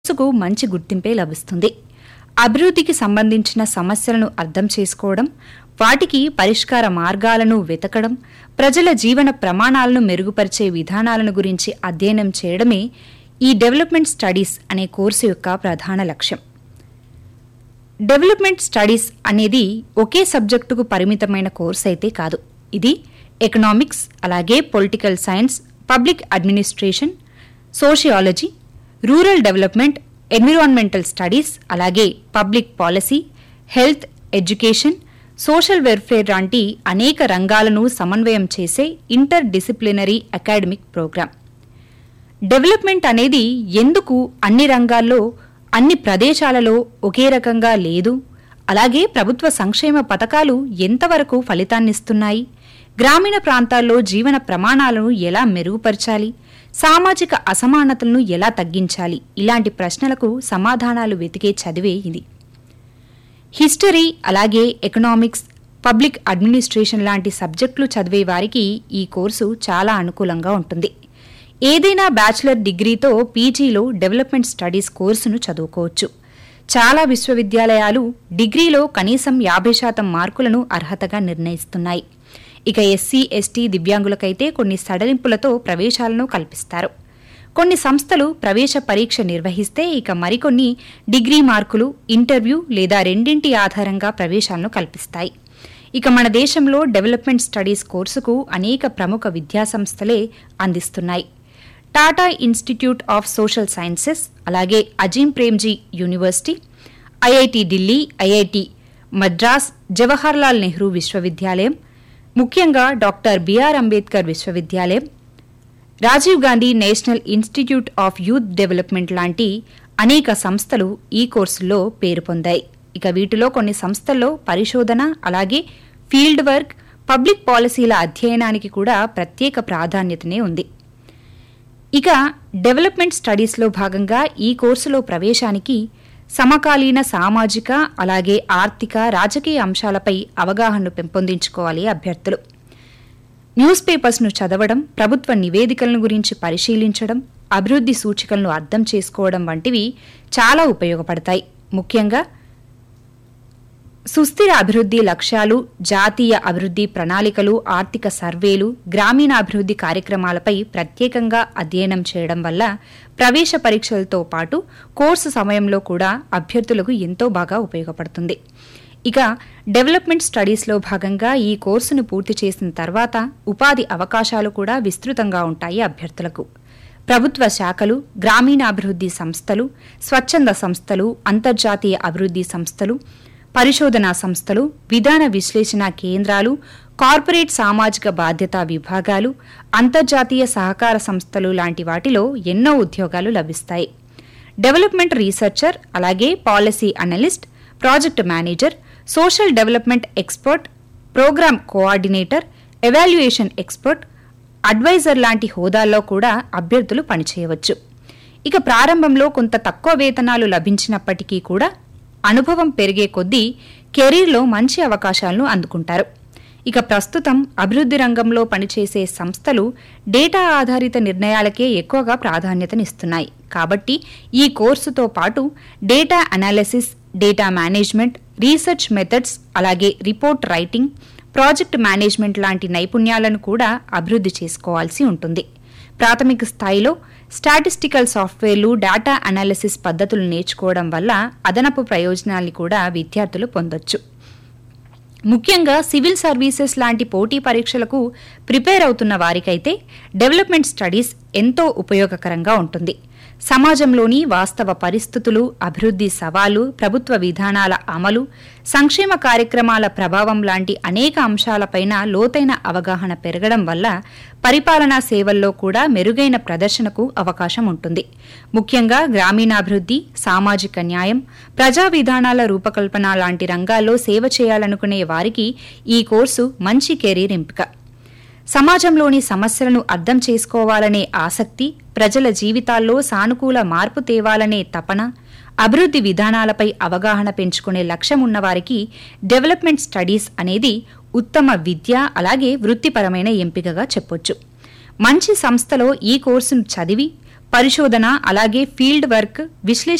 కోర్సుకు మంచి గుర్తింపే లభిస్తుంది అభివృద్ధికి సంబంధించిన సమస్యలను అర్థం చేసుకోవడం వాటికి పరిష్కార మార్గాలను వెతకడం ప్రజల జీవన ప్రమాణాలను మెరుగుపరిచే విధానాలను గురించి అధ్యయనం చేయడమే ఈ డెవలప్మెంట్ స్టడీస్ అనే కోర్సు యొక్క ప్రధాన లక్ష్యం డెవలప్మెంట్ స్టడీస్ అనేది ఒకే సబ్జెక్టుకు పరిమితమైన కోర్స్ అయితే కాదు ఇది ఎకనామిక్స్ అలాగే political science public administration sociology rural development environmental studies అలాగే public policy health education social welfare లాంటి అనేక రంగాలను సమన్వయం చేసే interdisciplinary academic programme development అనేది ఎందుకు అన్ని రంగాల్లో అన్ని ప్రదేశాలలో ఒకే రకంగా లేదు అలాగే ప్రభుత్వ సంక్షేమ పథకాలు ఎంతవరకు ఫలితాన్నిస్తున్నాయి గ్రామీణ ప్రాంతాల్లో జీవన ప్రమాణాలను ఎలా మెరుగుపరచాలి సామాజిక అసమానతలను ఎలా తగ్గించాలి ఇలాంటి ప్రశ్నలకు సమాధానాలు వెతికే చదివే ఇది హిస్టరీ అలాగే ఎకనామిక్స్ పబ్లిక్ అడ్మినిస్ట్రేషన్ లాంటి సబ్జెక్టులు చదివే వారికి ఈ కోర్సు చాలా అనుకూలంగా ఉంటుంది ఏదైనా బ్యాచిలర్ డిగ్రీతో పీజీలో డెవలప్మెంట్ స్టడీస్ కోర్సును చదువుకోవచ్చు చాలా విశ్వవిద్యాలయాలు డిగ్రీలో కనీసం యాభై శాతం మార్కులను అర్హతగా నిర్ణయిస్తున్నాయి ఇక ఎస్సీ ఎస్టీ దివ్యాంగులకైతే కొన్ని సడలింపులతో ప్రవేశాలను కల్పిస్తారు కొన్ని సంస్థలు ప్రవేశ పరీక్ష నిర్వహిస్తే ఇక మరికొన్ని డిగ్రీ మార్కులు ఇంటర్వ్యూ లేదా రెండింటి ఆధారంగా ప్రవేశాలను కల్పిస్తాయి ఇక మన దేశంలో డెవలప్మెంట్ స్టడీస్ కోర్సుకు అనేక ప్రముఖ విద్యాసంస్థలే అందిస్తున్నాయి Tata institute of social sciences అలాగే Azim Premji university IIT Delhi IIT Madras Jawaharlal Nehru విశ్వవిద్యాలయం ముఖ్యంగా డాక్టర్ బిఆర్ అంబేద్కర్ విశ్వవిద్యాలయం Rajiv Gandhi national institute of youth development లాంటి అనేక సంస్థలు ఈ కోర్సుల్లో పేరు పొందాయి ఇక వీటిలో కొన్ని సంస్థల్లో పరిశోధన అలాగే ఫీల్డ్ వర్క్ పబ్లిక్ పాలసీల అధ్యయనానికి కూడా ప్రత్యేక ప్రాధాన్యతనే ఉంది ఇక డెవలప్మెంట్ స్టడీస్లో భాగంగా ఈ కోర్సులో ప్రవేశానికి సమకాలీన సామాజిక అలాగే ఆర్థిక రాజకీయ అంశాలపై అవగాహనను పెంపొందించుకోవాలి అభ్యర్థులు న్యూస్ పేపర్స్ను చదవడం ప్రభుత్వ నివేదికలను గురించి పరిశీలించడం అభివృద్ధి సూచికలను అర్థం చేసుకోవడం వంటివి చాలా ఉపయోగపడతాయి ముఖ్యంగా సుస్థిర అభివృద్ధి లక్ష్యాలు జాతీయ అభివృద్ధి ప్రణాళికలు ఆర్థిక సర్వేలు గ్రామీణాభివృద్ధి కార్యక్రమాలపై ప్రత్యేకంగా అధ్యయనం చేయడం వల్ల ప్రవేశ పరీక్షలతో పాటు కోర్సు సమయంలో కూడా అభ్యర్థులకు ఎంతో బాగా ఉపయోగపడుతుంది ఇక డెవలప్మెంట్ స్టడీస్లో భాగంగా ఈ కోర్సును పూర్తి చేసిన తర్వాత ఉపాధి అవకాశాలు కూడా విస్తృతంగా ఉంటాయి అభ్యర్థులకు ప్రభుత్వ శాఖలు గ్రామీణాభివృద్ధి సంస్థలు స్వచ్ఛంద సంస్థలు అంతర్జాతీయ అభివృద్ధి సంస్థలు పరిశోధనా సంస్థలు విధాన విశ్లేషణ కేంద్రాలు కార్పొరేట్ సామాజిక బాధ్యతా విభాగాలు అంతర్జాతీయ సహకార సంస్థలు లాంటి వాటిలో ఎన్నో ఉద్యోగాలు లభిస్తాయి డెవలప్మెంట్ రీసెర్చర్ అలాగే policy analyst project manager social development expert programme coordinator evaluation expert advisor లాంటి హోదాల్లో కూడా అభ్యర్థులు పనిచేయవచ్చు ఇక ప్రారంభంలో కొంత తక్కువ వేతనాలు లభించినప్పటికీ కూడా అనుభవం పెరిగే కొద్దీ కెరీర్లో మంచి అవకాశాలను అందుకుంటారు ఇక ప్రస్తుతం అభివృద్ధి రంగంలో పనిచేసే సంస్థలు డేటా ఆధారిత నిర్ణయాలకే ఎక్కువగా ప్రాధాన్యతనిస్తున్నాయి కాబట్టి ఈ కోర్సుతో పాటు data analysis data management research methods అలాగే రిపోర్ట్ రైటింగ్ ప్రాజెక్ట్ మేనేజ్మెంట్ లాంటి నైపుణ్యాలను కూడా అభివృద్ధి చేసుకోవాల్సి ఉంటుంది ప్రాథమిక స్థాయిలో స్టాటిస్టికల్ సాఫ్ట్వేర్లు డేటా అనాలిసిస్ పద్ధతులు నేర్చుకోవడం వల్ల అదనపు ప్రయోజనాల్ని కూడా విద్యార్థులు పొందొచ్చు ముఖ్యంగా సివిల్ సర్వీసెస్ లాంటి పోటీ పరీక్షలకు ప్రిపేర్ అవుతున్న వారికైతే డెవలప్మెంట్ స్టడీస్ ఎంతో ఉపయోగకరంగా ఉంటుంది సమాజంలోని వాస్తవ పరిస్థితులు అభివృద్ధి సవాలు ప్రభుత్వ విధానాల అమలు సంక్షేమ కార్యక్రమాల ప్రభావం లాంటి అనేక అంశాలపైన లోతైన అవగాహన పెరగడం వల్ల పరిపాలనా సేవల్లో కూడా మెరుగైన ప్రదర్శనకు అవకాశం ఉంటుంది ముఖ్యంగా గ్రామీణాభివృద్ధి సామాజిక న్యాయం ప్రజా విధానాల రూపకల్పన లాంటి రంగాల్లో సేవ చేయాలనుకునే వారికి ఈ కోర్సు మంచి కెరీర్ ఎంపిక సమాజంలోని సమస్యలను అర్థం చేసుకోవాలనే ఆసక్తి ప్రజల జీవితాల్లో సానుకూల మార్పు తేవాలనే తపన అభివృద్ధి విధానాలపై అవగాహన పెంచుకునే లక్ష్యం ఉన్నవారికి డెవలప్మెంట్ స్టడీస్ అనేది ఉత్తమ విద్య అలాగే వృత్తిపరమైన ఎంపికగా చెప్పొచ్చు మంచి సంస్థలో ఈ కోర్సును చదివి పరిశోధన అలాగే ఫీల్డ్ వర్క్ విశ్లేషణ